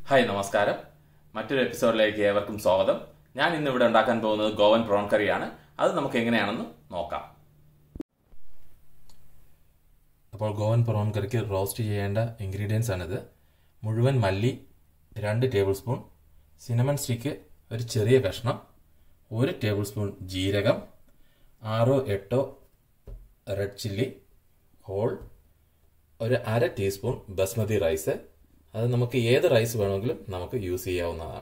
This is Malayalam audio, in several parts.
ഹായ് നമസ്കാരം മറ്റൊരു എപ്പിസോഡിലേക്ക് ഏവർക്കും സ്വാഗതം ഞാൻ ഇന്ന് ഇവിടെ ഉണ്ടാക്കാൻ പോകുന്നത് ഗോവൻ പ്രോൺ കറിയാണ് അത് നമുക്ക് എങ്ങനെയാണെന്ന് നോക്കാം അപ്പോൾ ഗോവൻ പ്രോൺ കറിക്ക് റോസ്റ്റ് ചെയ്യേണ്ട ഇൻഗ്രീഡിയൻസ് ആണിത് മുഴുവൻ മല്ലി രണ്ട് ടേബിൾ സ്പൂൺ സിനമൺ സ്റ്റിക്ക് ഒരു ചെറിയ കഷ്ണം ഒരു ടേബിൾ സ്പൂൺ ജീരകം ആറോ എട്ടോ റെഡ് ചില്ലി ഹോൾ ഒരു അര ടീസ്പൂൺ ബസ്മതി റൈസ് അത് നമുക്ക് ഏത് റൈസ് വേണമെങ്കിലും നമുക്ക് യൂസ് ചെയ്യാവുന്നതാണ്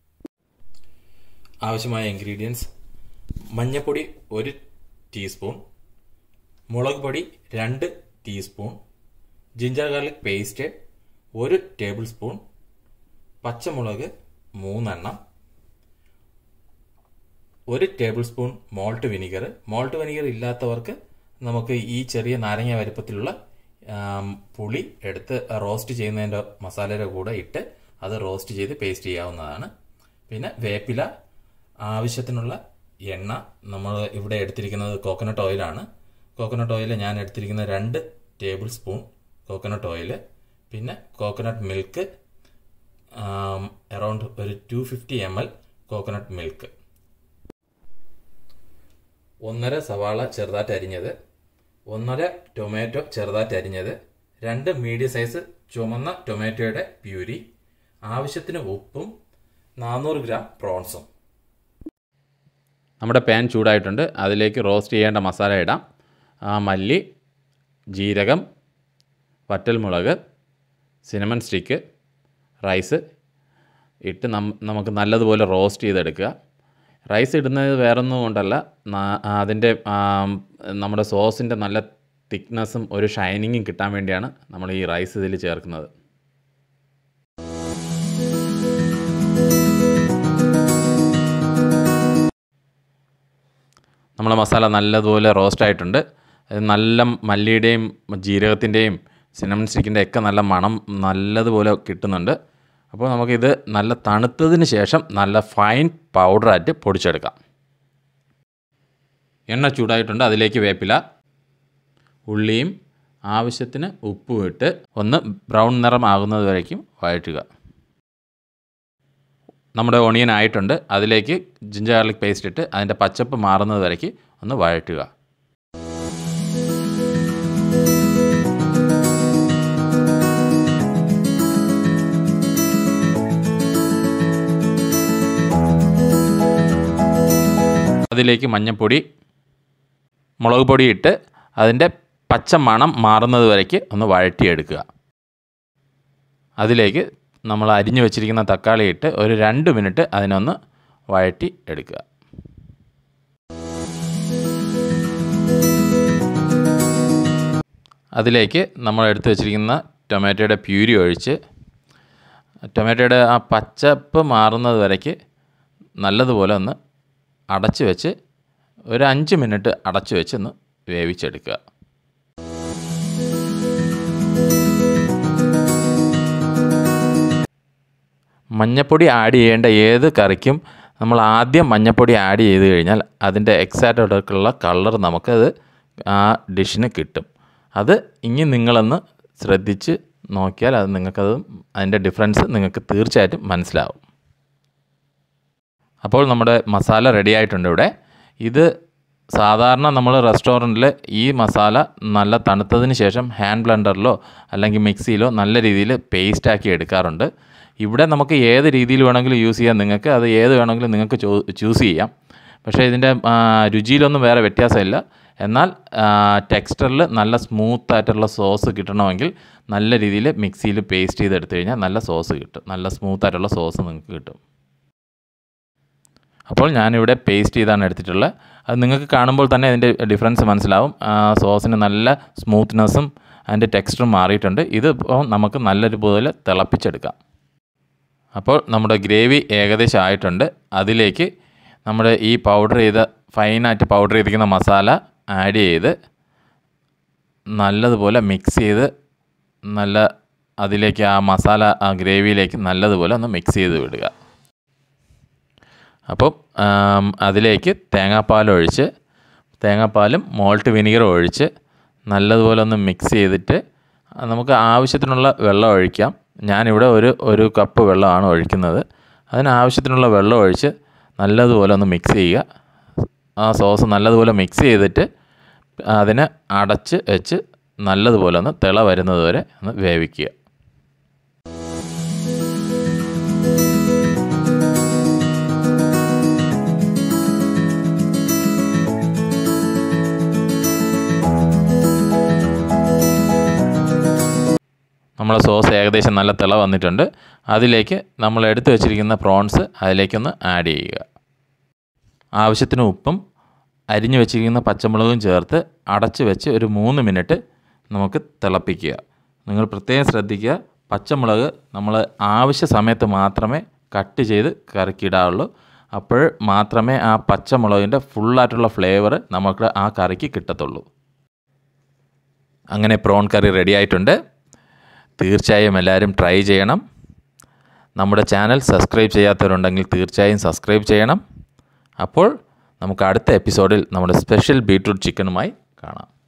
ആവശ്യമായ ഇൻഗ്രീഡിയൻസ് മഞ്ഞൾപ്പൊടി ഒരു ടീസ്പൂൺ മുളക് പൊടി രണ്ട് ടീസ്പൂൺ ജിഞ്ചർ ഗാർലിക് പേസ്റ്റ് ഒരു ടേബിൾ സ്പൂൺ പച്ചമുളക് മൂന്നെണ്ണം ഒരു tablespoon malt vinegar malt vinegar ഇല്ലാത്തവർക്ക് നമുക്ക് ഈ ചെറിയ നാരങ്ങ വലുപ്പത്തിലുള്ള ആം, പുളി എടുത്ത് റോസ്റ്റ് ചെയ്യുന്നതിൻ്റെ മസാലയുടെ കൂടെ ഇട്ട് അത് റോസ്റ്റ് ചെയ്ത് പേസ്റ്റ് ചെയ്യാവുന്നതാണ് പിന്നെ വേപ്പില ആവശ്യത്തിനുള്ള എണ്ണ നമ്മൾ ഇവിടെ എടുത്തിരിക്കുന്നത് കോക്കനട്ട് ഓയിലാണ് കോക്കനട്ട് ഓയിൽ ഞാൻ എടുത്തിരിക്കുന്നത് രണ്ട് ടേബിൾ സ്പൂൺ കോക്കനട്ട് ഓയിൽ പിന്നെ കോക്കനട്ട് മിൽക്ക് അറൗണ്ട് ഒരു two fifty M L coconut milk ഒന്നര സവാള ചെറുതായിട്ട് അരിഞ്ഞത് ഒന്നര ടൊമാറ്റോ ചെറുതായിട്ട് അരിഞ്ഞത് രണ്ട് മീഡിയം സൈസ് ചുമന്ന ടൊമാറ്റോയുടെ പ്യൂരി ആവശ്യത്തിന് ഉപ്പും നാനൂറ് ഗ്രാം പ്രോൺസും നമ്മുടെ പാൻ ചൂടായിട്ടുണ്ട് അതിലേക്ക് റോസ്റ്റ് ചെയ്യേണ്ട മസാല ഇടാം ആ മല്ലി ജീരകം വറ്റൽമുളക് സിനമൺ സ്റ്റിക്ക് റൈസ് ഇട്ട് നം നമുക്ക് നല്ലതുപോലെ റോസ്റ്റ് ചെയ്തെടുക്കുക റൈസ് ഇടുന്നത് വേറൊന്നും കൊണ്ടല്ല ന- അതിൻ്റെ ആം, നമ്മുടെ സോസിൻ്റെ നല്ല തിക്നെസ്സും ഒരു ഷൈനിങ്ങും കിട്ടാൻ വേണ്ടിയാണ് നമ്മൾ ഈ റൈസ് ഇതിൽ ചേർക്കുന്നത് നമ്മളെ മസാല നല്ലതുപോലെ റോസ്റ്റ് ആയിട്ടുണ്ട് അത് നല്ല മല്ലിയുടെയും ജീരകത്തിൻ്റെയും സിനമൺ സ്റ്റിക്കിൻ്റെ ഒക്കെ നല്ല മണം നല്ലതുപോലെ കിട്ടുന്നുണ്ട് അപ്പോൾ നമുക്കിത് നല്ല തണുത്തതിന് ശേഷം നല്ല ഫൈൻ പൗഡറായിട്ട് പൊടിച്ചെടുക്കാം എണ്ണ ചൂടായിട്ടുണ്ട് അതിലേക്ക് വേപ്പില ഉള്ളിയും ആവശ്യത്തിന് ഉപ്പും ഇട്ട് ഒന്ന് ബ്രൗൺ നിറം ആകുന്നത് വരയ്ക്കും വഴറ്റുക നമ്മുടെ ഒണിയൻ ആയിട്ടുണ്ട് അതിലേക്ക് ജിഞ്ചർ ഗാർലിക് പേസ്റ്റ് ഇട്ട് അതിൻ്റെ പച്ചപ്പ് മാറുന്നത് വരയ്ക്ക് ഒന്ന് വഴറ്റുക അതിലേക്ക് മഞ്ഞൾപ്പൊടി മുളക് പൊടി ഇട്ട് അതിൻ്റെ പച്ച മണം മാറുന്നത് വരയ്ക്ക് ഒന്ന് വഴറ്റിയെടുക്കുക അതിലേക്ക് നമ്മൾ അരിഞ്ഞു വെച്ചിരിക്കുന്ന തക്കാളി ഇട്ട് ഒരു രണ്ട് മിനിറ്റ് അതിനൊന്ന് വഴറ്റി എടുക്കുക അതിലേക്ക് നമ്മൾ എടുത്തു വെച്ചിരിക്കുന്ന ടൊമാറ്റോയുടെ പ്യൂരി ഒഴിച്ച് ടൊമാറ്റോയുടെ ആ പച്ചപ്പ് മാറുന്നത് വരയ്ക്ക് നല്ലതുപോലെ ഒന്ന് അടച്ച് വെച്ച് ഒരു അഞ്ച് മിനിറ്റ് അടച്ച് വെച്ച് ഒന്ന് വേവിച്ചെടുക്കുക മഞ്ഞപ്പൊടി ആഡ് ചെയ്യേണ്ട ഏത് കറിക്കും നമ്മൾ ആദ്യം മഞ്ഞപ്പൊടി ആഡ് ചെയ്ത് കഴിഞ്ഞാൽ അതിൻ്റെ എക്സാക്റ്റുള്ള കളർ നമുക്കത് ആ ഡിഷിന് കിട്ടും അത് ഇനി നിങ്ങളൊന്ന് ശ്രദ്ധിച്ച് നോക്കിയാൽ അത് നിങ്ങൾക്കത് അതിൻ്റെ ഡിഫറൻസ് നിങ്ങൾക്ക് തീർച്ചയായിട്ടും മനസ്സിലാവും അപ്പോൾ നമ്മുടെ മസാല റെഡി ആയിട്ടുണ്ട് ഇവിടെ ഇത് സാധാരണ നമ്മൾ റെസ്റ്റോറൻറ്റിൽ ഈ മസാല നല്ല തണുത്തതിന് ശേഷം ഹാൻഡ് ബ്ലെൻഡറിലോ അല്ലെങ്കിൽ മിക്സിയിലോ നല്ല രീതിയിൽ പേസ്റ്റാക്കി എടുക്കാറുണ്ട് ഇവിടെ നമുക്ക് ഏത് രീതിയിൽ വേണമെങ്കിലും യൂസ് ചെയ്യാം നിങ്ങൾക്ക് അത് ഏത് വേണമെങ്കിലും നിങ്ങൾക്ക് ചൂസ് ചെയ്യാം പക്ഷേ ഇതിൻ്റെ ആ, രുചിയിലൊന്നും വേറെ വ്യത്യാസമില്ല എന്നാൽ ടെക്സ്ചറിൽ നല്ല സ്മൂത്ത് ആയിട്ടുള്ള സോസ് കിട്ടണമെങ്കിൽ നല്ല രീതിയിൽ മിക്സിയിൽ പേസ്റ്റ് ചെയ്തെടുത്തു കഴിഞ്ഞാൽ നല്ല സോസ് കിട്ടും നല്ല സ്മൂത്ത് ആയിട്ടുള്ള സോസ് നിങ്ങൾക്ക് കിട്ടും അപ്പോൾ ഞാനിവിടെ പേസ്റ്റ് ചെയ്താണ് എടുത്തിട്ടുള്ളത് അത് നിങ്ങൾക്ക് കാണുമ്പോൾ തന്നെ അതിൻ്റെ ഡിഫറൻസ് മനസ്സിലാവും ആ സോസിന് നല്ല സ്മൂത്ത്നെസ്സും അതിൻ്റെ ടെക്സ്ചറും മാറിയിട്ടുണ്ട് ഇത് ഇപ്പോൾ നമുക്ക് നല്ലൊരു പോലെ തിളപ്പിച്ചെടുക്കാം അപ്പോൾ നമ്മുടെ ഗ്രേവി ഏകദേശം ആയിട്ടുണ്ട് അതിലേക്ക് നമ്മുടെ ഈ പൗഡർ ചെയ്ത ഫൈനായിട്ട് പൗഡർ ചെയ്തിരിക്കുന്ന മസാല ആഡ് ചെയ്ത് നല്ലതുപോലെ മിക്സ് ചെയ്ത് നല്ല അതിലേക്ക് ആ മസാല ആ ഗ്രേവിയിലേക്ക് നല്ലതുപോലെ ഒന്ന് മിക്സ് ചെയ്ത് വിടുക അപ്പം ആം, അതിലേക്ക് തേങ്ങാപ്പാൽ ഒഴിച്ച് തേങ്ങാപ്പാലും മോൾട്ട് വിനീഗറും ഒഴിച്ച് നല്ലതുപോലെ ഒന്ന് മിക്സ് ചെയ്തിട്ട് നമുക്ക് ആവശ്യത്തിനുള്ള വെള്ളം ഒഴിക്കാം ഞാനിവിടെ ഒരു ഒരു കപ്പ് വെള്ളമാണ് ഒഴിക്കുന്നത് അതിനാവശ്യത്തിനുള്ള വെള്ളം ഒഴിച്ച് നല്ലതുപോലെ ഒന്ന് മിക്സ് ചെയ്യുക ആ സോസ് നല്ലതുപോലെ മിക്സ് ചെയ്തിട്ട് അതിനെ അടച്ച് വെച്ച് നല്ലതുപോലെ ഒന്ന് തിള വരുന്നത് വരെ ഒന്ന് വേവിക്കുക നമ്മളെ സോസ് ഏകദേശം നല്ല തിള വന്നിട്ടുണ്ട് അതിലേക്ക് നമ്മൾ എടുത്തു വെച്ചിരിക്കുന്ന പ്രോൺസ് അതിലേക്കൊന്ന് ആഡ് ചെയ്യുക ആവശ്യത്തിന് ഉപ്പും അരിഞ്ഞു വെച്ചിരിക്കുന്ന പച്ചമുളകും ചേർത്ത് അടച്ച് വെച്ച് ഒരു മൂന്ന് മിനിറ്റ് നമുക്ക് തിളപ്പിക്കുക നിങ്ങൾ പ്രത്യേകം ശ്രദ്ധിക്കുക പച്ചമുളക് നമ്മൾ ആവശ്യ സമയത്ത് മാത്രമേ കട്ട് ചെയ്ത് കറിക്കിടാവുള്ളൂ അപ്പോൾ മാത്രമേ ആ പച്ചമുളകിൻ്റെ ഫുള്ളായിട്ടുള്ള ഫ്ലേവർ നമുക്ക് ആ കറിക്ക് കിട്ടത്തുള്ളൂ അങ്ങനെ പ്രോൺ കറി റെഡി ആയിട്ടുണ്ട് തീർച്ചയായും എല്ലാവരും ട്രൈ ചെയ്യണം നമ്മുടെ ചാനൽ സബ്സ്ക്രൈബ് ചെയ്യാത്തവരുണ്ടെങ്കിൽ തീർച്ചയായും സബ്സ്ക്രൈബ് ചെയ്യണം അപ്പോൾ നമുക്ക് അടുത്ത എപ്പിസോഡിൽ നമ്മുടെ സ്പെഷ്യൽ ബീട്രൂട്ട് ചിക്കനുമായി കാണാം